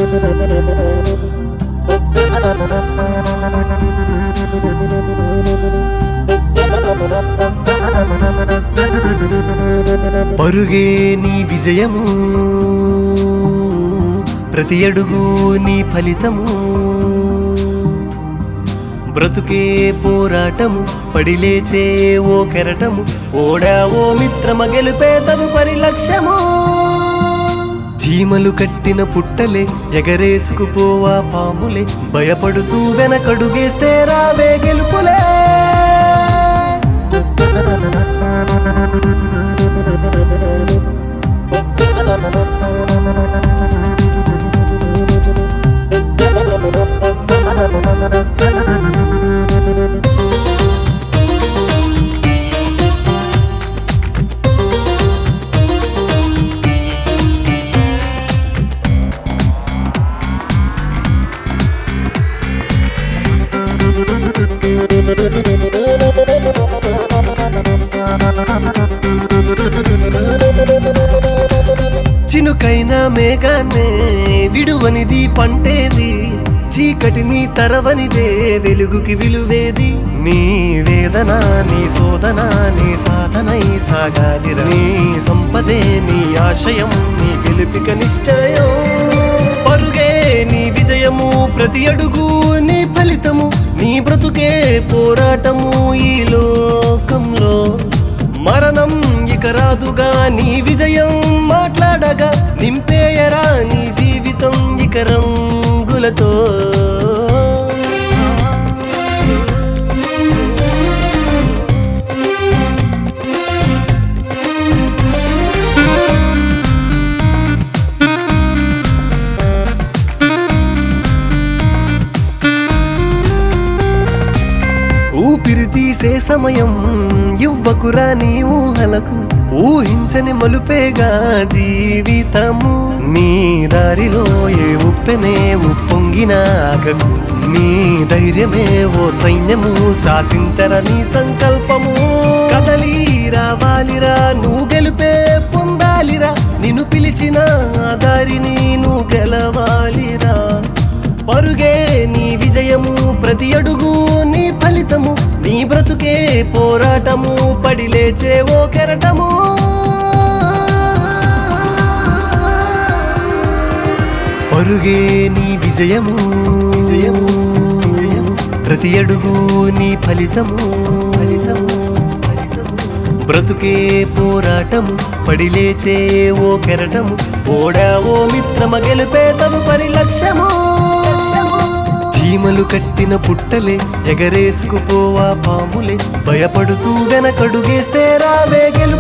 పరుగే నీ విజయము ప్రతి అడుగు నీ ఫలితము బ్రతుకే పోరాటము పడిలేచే ఓ కెరటము ఓడా ఓ మిత్రమ గెలుపే తదుపరి లక్ష్యము చీమలు కట్టిన పుట్టలే ఎగరేసుకుపోవా పాములే భయపడుతూ వెనకడుగేస్తే రావే గెలుపులే చినుకైన మేఘాన్నే విడువనిది పంటేది చీకటిని తరవనిదే వెలుగుకి విలువేది నీ వేదన నీ శోధన నీ సాధనై సాగాలిరా నీ సంపదే నీ ఆశయం నీ గెలుపిక నిశ్చయం పరుగే నీ విజయము ప్రతి అడుగు నీ ఫలితము నీ బ్రతుకే పోరాటము ఈ లోకంలో మరణం ఇక రాదుగా నీ విజయం మాట్లాడగా నింపేయరా నీ జీవితం ఇక రంగులతో ఊపిరి తీసే సమయం ఇవ్వకురా నీ ఊహలకు ఊహించని మలుపేగా జీవితము నీ దారిలో ఏ ఉప్పెనే ఉప్పొంగిన ఆగకు నీ ధైర్యమే ఓ సైన్యము శాసించర నీ సంకల్పము కదలి రావాలిరా నువ్వు గెలుపే పొందాలిరా నిన్ను పిలిచిన ఆ దారిని నువ్వు గెలవాలిరా పరుగే నీ విజయము ప్రతి అడుగు నీ ఫలితము నీ బ్రతుకే పోరాటము పడి లేచే ఓ కెరటము పరుగే నీ విజయము విజయము విజయము ప్రతి అడుగు నీ ఫలితము ఫలితము ఫలితము బ్రతుకే పోరాటము పడి లేచే ఓ కెరటము ఓడా ఓ మిత్రమ గెలుపే తదుపరి లక్ష్యము చీమలు కట్టిన పుట్టలే ఎగరేసుకుపోవా పాములే భయపడుతూ వెనకడుగేస్తే రావే గెలుపు